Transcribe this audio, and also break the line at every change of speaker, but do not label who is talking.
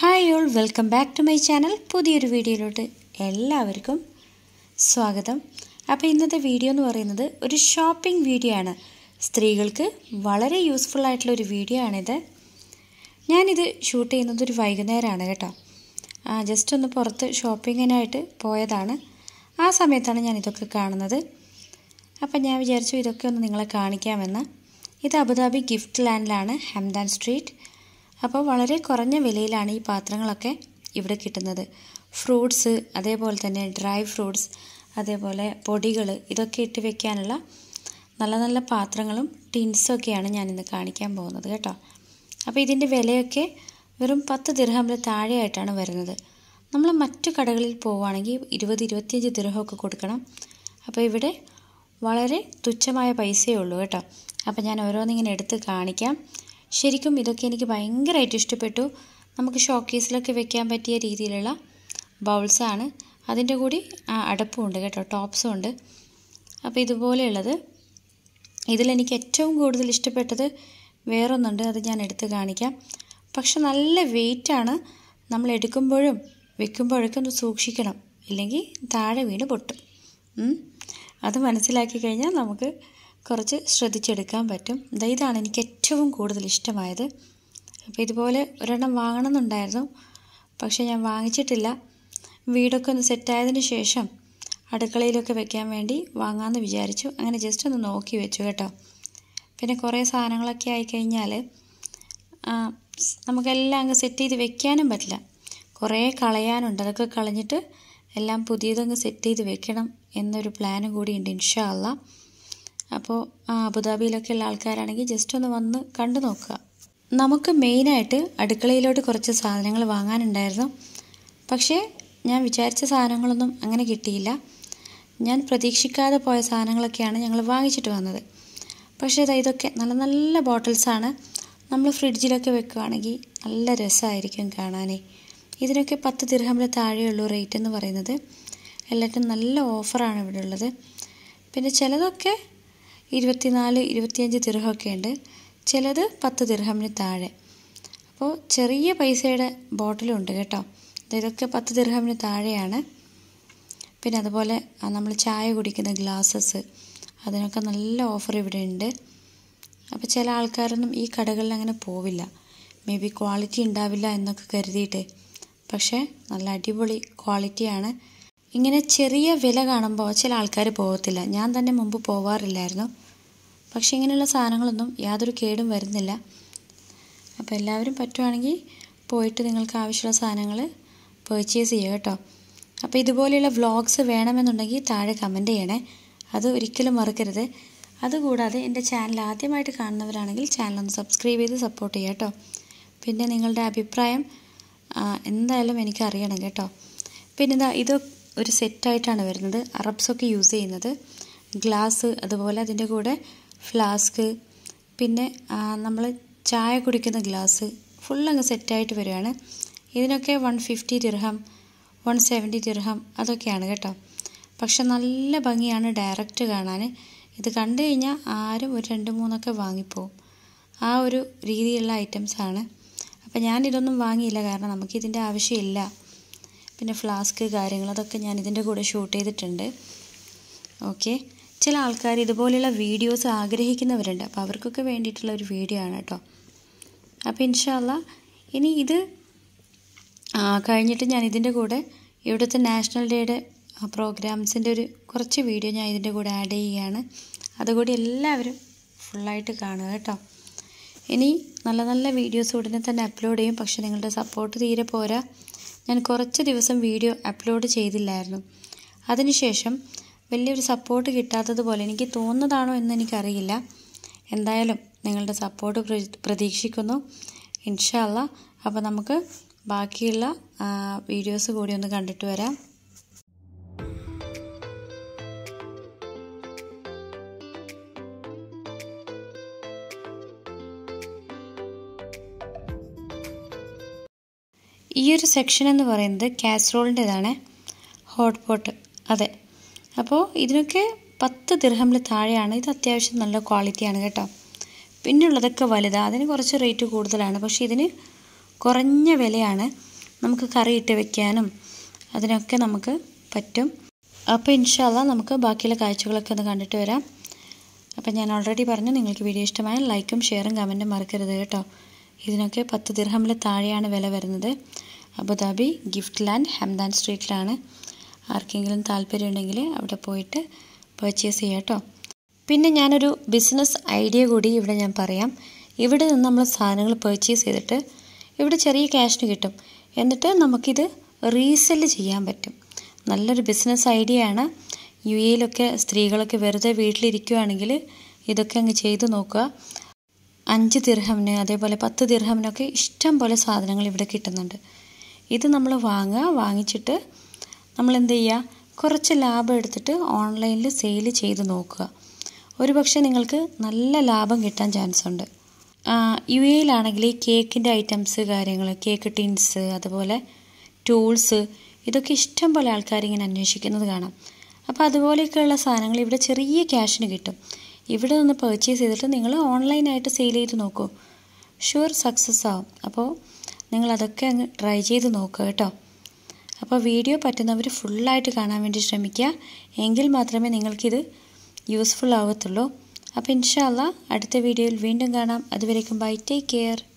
hi all welcome back to my channel പുതിയൊരു വീഡിയോയിലോട്ട് എല്ലാവർക്കും സ്വാഗതം അപ്പോൾ ഇന്നത്തെ വീഡിയോ എന്ന് പറയുന്നത് ഒരു ഷോപ്പിംഗ് വീഡിയോ ആണ് സ്ത്രീകൾക്ക് വളരെ യൂസ്ഫുൾ ആയിട്ടുള്ള ഒരു വീഡിയോ ആണിത് ഞാനിത് ഷൂട്ട് ചെയ്യുന്നത് ഒരു വൈകുന്നേരമാണ് കേട്ടോ ആ ജസ്റ്റ് ഒന്ന് പുറത്ത് ഷോപ്പിങ്ങിനായിട്ട് പോയതാണ് ആ സമയത്താണ് ഞാൻ ഇതൊക്കെ കാണുന്നത് അപ്പം ഞാൻ വിചാരിച്ചു ഇതൊക്കെ ഒന്ന് നിങ്ങളെ കാണിക്കാമെന്ന് ഇത് അബുദാബി ഗിഫ്റ്റ് ലാൻഡിലാണ് ഹംദാൻ സ്ട്രീറ്റ് അപ്പോൾ വളരെ കുറഞ്ഞ വിലയിലാണ് ഈ പാത്രങ്ങളൊക്കെ ഇവിടെ കിട്ടുന്നത് ഫ്രൂട്ട്സ് അതേപോലെ തന്നെ ഡ്രൈ ഫ്രൂട്ട്സ് അതേപോലെ പൊടികൾ ഇതൊക്കെ ഇട്ട് വെക്കാനുള്ള നല്ല നല്ല പാത്രങ്ങളും ടിൻസൊക്കെയാണ് ഞാനിന്ന് കാണിക്കാൻ പോകുന്നത് കേട്ടോ അപ്പോൾ ഇതിൻ്റെ വിലയൊക്കെ വെറും പത്ത് ദിർഹമിൽ താഴെയായിട്ടാണ് വരുന്നത് നമ്മൾ മറ്റു കടകളിൽ പോവുകയാണെങ്കിൽ ഇരുപത് ഇരുപത്തിയഞ്ച് ദിർഹമൊക്കെ കൊടുക്കണം അപ്പോൾ ഇവിടെ വളരെ തുച്ഛമായ പൈസയേ ഉള്ളൂ കേട്ടോ അപ്പോൾ ഞാൻ ഓരോന്നിങ്ങനെ എടുത്ത് കാണിക്കാം ശരിക്കും ഇതൊക്കെ എനിക്ക് ഭയങ്കരമായിട്ട് ഇഷ്ടപ്പെട്ടു നമുക്ക് ഷോക്കേസിലൊക്കെ വെക്കാൻ പറ്റിയ രീതിയിലുള്ള ബൗൾസാണ് അതിൻ്റെ കൂടി അടപ്പും ഉണ്ട് കേട്ടോ ടോപ്സും ഉണ്ട് അപ്പോൾ ഇതുപോലെയുള്ളത് ഇതിലെനിക്ക് ഏറ്റവും കൂടുതൽ ഇഷ്ടപ്പെട്ടത് വേറൊന്നുണ്ട് അത് ഞാൻ എടുത്ത് കാണിക്കാം പക്ഷെ നല്ല വെയിറ്റാണ് നമ്മൾ എടുക്കുമ്പോഴും വെക്കുമ്പോഴൊക്കെ ഒന്ന് സൂക്ഷിക്കണം ഇല്ലെങ്കിൽ താഴെ വീണ് പൊട്ടും അത് മനസ്സിലാക്കി കഴിഞ്ഞാൽ നമുക്ക് കുറച്ച് ശ്രദ്ധിച്ചെടുക്കാൻ പറ്റും ഇതാണ് എനിക്ക് ഏറ്റവും കൂടുതൽ ഇഷ്ടമായത് അപ്പോൾ ഇതുപോലെ ഒരെണ്ണം വാങ്ങണമെന്നുണ്ടായിരുന്നു പക്ഷേ ഞാൻ വാങ്ങിച്ചിട്ടില്ല വീടൊക്കെ ഒന്ന് സെറ്റായതിന് ശേഷം അടുക്കളയിലൊക്കെ വെക്കാൻ വേണ്ടി വാങ്ങാമെന്ന് വിചാരിച്ചു അങ്ങനെ ജസ്റ്റ് ഒന്ന് നോക്കി വെച്ചു കേട്ടോ പിന്നെ കുറേ സാധനങ്ങളൊക്കെ ആയിക്കഴിഞ്ഞാൽ നമുക്കെല്ലാം അങ്ങ് സെറ്റ് ചെയ്ത് വെക്കാനും പറ്റില്ല കുറേ കളയാനുണ്ട് അതൊക്കെ കളഞ്ഞിട്ട് എല്ലാം പുതിയതങ്ങ് സെറ്റ് ചെയ്ത് വെക്കണം എന്നൊരു പ്ലാനും കൂടി ഉണ്ട് ഇൻഷാ അല്ല അപ്പോൾ ആ അബുദാബിയിലൊക്കെ ഉള്ള ആൾക്കാരാണെങ്കിൽ ജസ്റ്റ് ഒന്ന് വന്ന് കണ്ടു നോക്കുക നമുക്ക് മെയിനായിട്ട് അടുക്കളയിലോട്ട് കുറച്ച് സാധനങ്ങൾ വാങ്ങാനുണ്ടായിരുന്നു പക്ഷേ ഞാൻ വിചാരിച്ച സാധനങ്ങളൊന്നും അങ്ങനെ കിട്ടിയില്ല ഞാൻ പ്രതീക്ഷിക്കാതെ പോയ സാധനങ്ങളൊക്കെയാണ് ഞങ്ങൾ വാങ്ങിച്ചിട്ട് വന്നത് പക്ഷേ ഇതാ ഇതൊക്കെ നല്ല നല്ല ബോട്ടിൽസാണ് നമ്മൾ ഫ്രിഡ്ജിലൊക്കെ വെക്കുകയാണെങ്കിൽ നല്ല രസമായിരിക്കും കാണാനേ ഇതിനൊക്കെ പത്ത് ദിർഹമിൽ താഴെയുള്ളൂ റേറ്റ് എന്ന് പറയുന്നത് എല്ലാറ്റും നല്ല ഓഫറാണ് ഇവിടെ ഉള്ളത് പിന്നെ ചിലതൊക്കെ ഇരുപത്തിനാല് ഇരുപത്തിയഞ്ച് ദിർഹമൊക്കെ ഉണ്ട് ചിലത് പത്ത് ദിർഹമിന് താഴെ അപ്പോൾ ചെറിയ പൈസയുടെ ബോട്ടിലും ഉണ്ട് കേട്ടോ ഇതൊക്കെ പത്ത് ദിർഹമിന് താഴെയാണ് പിന്നെ അതുപോലെ നമ്മൾ ചായ കുടിക്കുന്ന ഗ്ലാസസ് അതിനൊക്കെ നല്ല ഓഫർ ഇവിടെ ഉണ്ട് അപ്പോൾ ചില ആൾക്കാരൊന്നും ഈ കടകളിൽ അങ്ങനെ പോവില്ല മേ ബി ക്വാളിറ്റി ഉണ്ടാവില്ല എന്നൊക്കെ കരുതിയിട്ട് പക്ഷേ നല്ല അടിപൊളി ക്വാളിറ്റിയാണ് ഇങ്ങനെ ചെറിയ വില കാണുമ്പോൾ ചില ആൾക്കാർ പോകത്തില്ല ഞാൻ തന്നെ മുമ്പ് പോവാറില്ലായിരുന്നു പക്ഷേ ഇങ്ങനെയുള്ള സാധനങ്ങളൊന്നും യാതൊരു കേടും വരുന്നില്ല അപ്പോൾ എല്ലാവരും പറ്റുവാണെങ്കിൽ പോയിട്ട് നിങ്ങൾക്ക് ആവശ്യമുള്ള സാധനങ്ങൾ പർച്ചേസ് ചെയ്യുക കേട്ടോ അപ്പോൾ ഇതുപോലെയുള്ള വ്ളോഗ്സ് വേണമെന്നുണ്ടെങ്കിൽ താഴെ കമൻറ്റ് ചെയ്യണേ അത് ഒരിക്കലും മറക്കരുത് അതുകൂടാതെ എൻ്റെ ചാനൽ ആദ്യമായിട്ട് കാണുന്നവരാണെങ്കിൽ ചാനൽ ഒന്ന് സബ്സ്ക്രൈബ് ചെയ്ത് സപ്പോർട്ട് ചെയ്യുക കേട്ടോ പിന്നെ നിങ്ങളുടെ അഭിപ്രായം എന്തായാലും എനിക്ക് അറിയണം കേട്ടോ പിന്നെ ഇതാ ഇത് ഒരു സെറ്റായിട്ടാണ് വരുന്നത് അറബ്സൊക്കെ യൂസ് ചെയ്യുന്നത് ഗ്ലാസ് അതുപോലെ അതിൻ്റെ കൂടെ ഫ്ലാസ്ക് പിന്നെ നമ്മൾ ചായ കുടിക്കുന്ന ഗ്ലാസ് ഫുൾ അങ്ങ് സെറ്റായിട്ട് വരികയാണ് ഇതിനൊക്കെ one fifty dirham one seventy dirham അതൊക്കെയാണ് കേട്ടോ പക്ഷെ നല്ല ഭംഗിയാണ് ഡയറക്റ്റ് കാണാൻ ഇത് കണ്ടു കഴിഞ്ഞാൽ ആരും ഒരു രണ്ട് മൂന്നൊക്കെ വാങ്ങിപ്പോവും ആ ഒരു രീതിയിലുള്ള ഐറ്റംസാണ് അപ്പോൾ ഞാനിതൊന്നും വാങ്ങിയില്ല കാരണം നമുക്കിതിൻ്റെ ആവശ്യമില്ല പിന്നെ ഫ്ലാസ്ക് കാര്യങ്ങൾ അതൊക്കെ ഞാൻ ഇതിൻ്റെ കൂടെ ഷൂട്ട് ചെയ്തിട്ടുണ്ട് ഓക്കെ ചില ആൾക്കാർ ഇതുപോലെയുള്ള വീഡിയോസ് ആഗ്രഹിക്കുന്നവരുണ്ട് അപ്പോൾ അവർക്കൊക്കെ വേണ്ടിയിട്ടുള്ള ഒരു വീഡിയോ ആണ് കേട്ടോ അപ്പോൾ ഇൻഷാല്ല ഇനി ഇത് കഴിഞ്ഞിട്ട് ഞാൻ ഇതിൻ്റെ കൂടെ ഇവിടുത്തെ നാഷണൽ ഡേയുടെ പ്രോഗ്രാംസിൻ്റെ ഒരു കുറച്ച് വീഡിയോ ഞാൻ ഇതിൻ്റെ കൂടെ ആഡ് ചെയ്യുകയാണ് അതുകൂടി എല്ലാവരും ഫുള്ളായിട്ട് കാണുക കേട്ടോ ഇനി നല്ല നല്ല വീഡിയോസ് ഉടനെ തന്നെ അപ്ലോഡ് ചെയ്യും പക്ഷേ നിങ്ങളുടെ സപ്പോർട്ട് തീരെ പോരാ ഞാൻ കുറച്ച് ദിവസം വീഡിയോ അപ്ലോഡ് ചെയ്തില്ലായിരുന്നു അതിനുശേഷം വലിയൊരു സപ്പോർട്ട് കിട്ടാത്തതുപോലെ എനിക്ക് തോന്നുന്നതാണോ എന്ന് എനിക്കറിയില്ല എന്തായാലും നിങ്ങളുടെ സപ്പോർട്ട് പ്രതീക്ഷിക്കുന്നു ഇൻഷാല്ല അപ്പോൾ നമുക്ക് ബാക്കിയുള്ള വീഡിയോസ് കൂടി ഒന്ന് കണ്ടിട്ട് വരാം ഈ ഒരു സെക്ഷൻ എന്ന് പറയുന്നത് കാസറോളിൻ്റെതാണ് ഹോട്ട് പോട്ട് അതെ അപ്പോൾ ഇതിനൊക്കെ പത്ത് ദിർഹമിൽ താഴെയാണ് ഇത് അത്യാവശ്യം നല്ല ക്വാളിറ്റിയാണ് കേട്ടോ പിന്നെ ഉള്ളതൊക്കെ വലുതാണ് അതിന് കുറച്ച് റേറ്റ് കൂടുതലാണ് പക്ഷേ ഇതിന് കുറഞ്ഞ വിലയാണ് നമുക്ക് കറിയിട്ട് വെക്കാനും അതിനൊക്കെ നമുക്ക് പറ്റും അപ്പോൾ ഇൻഷാല്ല നമുക്ക് ബാക്കിയുള്ള കാഴ്ചകളൊക്കെ ഒന്ന് കണ്ടിട്ട് വരാം അപ്പം ഞാൻ ഓൾറെഡി പറഞ്ഞു നിങ്ങൾക്ക് വീഡിയോ ഇഷ്ടമായ ലൈക്കും ഷെയറും കമൻറ്റും മറക്കരുത് കേട്ടോ ഇതിനൊക്കെ പത്ത് ദിർഹമിൽ താഴെയാണ് വില വരുന്നത് അബുദാബി ഗിഫ്റ്റ് ലാൻഡ് ഹംദാൻ സ്ട്രീറ്റിലാണ് ആർക്കെങ്കിലും താല്പര്യമുണ്ടെങ്കിൽ അവിടെ പോയിട്ട് പർച്ചേസ് ചെയ്യാം കേട്ടോ പിന്നെ ഞാനൊരു ബിസിനസ് ഐഡിയ കൂടി ഇവിടെ ഞാൻ പറയാം ഇവിടെ നിന്ന് നമ്മൾ സാധനങ്ങൾ പർച്ചേസ് ചെയ്തിട്ട് ഇവിടെ ചെറിയ ക്യാഷിന് കിട്ടും എന്നിട്ട് നമുക്കിത് റീസെല് ചെയ്യാൻ പറ്റും നല്ലൊരു ബിസിനസ് ഐഡിയ ആണ് യു എയിലൊക്കെ സ്ത്രീകളൊക്കെ വെറുതെ വീട്ടിലിരിക്കുകയാണെങ്കിൽ ഇതൊക്കെ അങ്ങ് ചെയ്തു നോക്കുക അഞ്ച് ദിർഹമിന് അതേപോലെ പത്ത് ദിർഹമിനൊക്കെ ഇഷ്ടം പോലെ സാധനങ്ങൾ ഇവിടെ കിട്ടുന്നുണ്ട് ഇത് നമ്മൾ വാങ്ങുക വാങ്ങിച്ചിട്ട് നമ്മൾ എന്ത് ചെയ്യുക കുറച്ച് ലാഭം എടുത്തിട്ട് ഓൺലൈനിൽ സെയിൽ ചെയ്ത് നോക്കുക ഒരു പക്ഷേ നിങ്ങൾക്ക് നല്ല ലാഭം കിട്ടാൻ ചാൻസ് ഉണ്ട് യു എയിലാണെങ്കിൽ ഈ കേക്കിൻ്റെ ഐറ്റംസ് കാര്യങ്ങൾ കേക്ക് ടിൻസ് അതുപോലെ ടൂൾസ് ഇതൊക്കെ ഇഷ്ടം പോലെ ആൾക്കാർ ഇങ്ങനെ അന്വേഷിക്കുന്നത് കാണാം അപ്പോൾ അതുപോലെയൊക്കെയുള്ള സാധനങ്ങൾ ഇവിടെ ചെറിയ ക്യാഷിന് കിട്ടും ഇവിടെ നിന്ന് പർച്ചേസ് ചെയ്തിട്ട് നിങ്ങൾ ഓൺലൈനായിട്ട് സെയിൽ ചെയ്ത് നോക്കൂ ഷുവർ സക്സസ് ആവും അപ്പോൾ നിങ്ങൾ അതൊക്കെ അങ്ങ് ട്രൈ ചെയ്ത് നോക്കുക കേട്ടോ അപ്പോൾ വീഡിയോ പറ്റുന്നവർ ഫുള്ളായിട്ട് കാണാൻ വേണ്ടി ശ്രമിക്കുക എങ്കിൽ മാത്രമേ നിങ്ങൾക്കിത് യൂസ്ഫുൾ ആവത്തുള്ളൂ അപ്പോൾ ഇൻഷാല്ല അടുത്ത വീഡിയോയിൽ വീണ്ടും കാണാം അതുവരേക്കും ബൈ ടേക്ക് കെയർ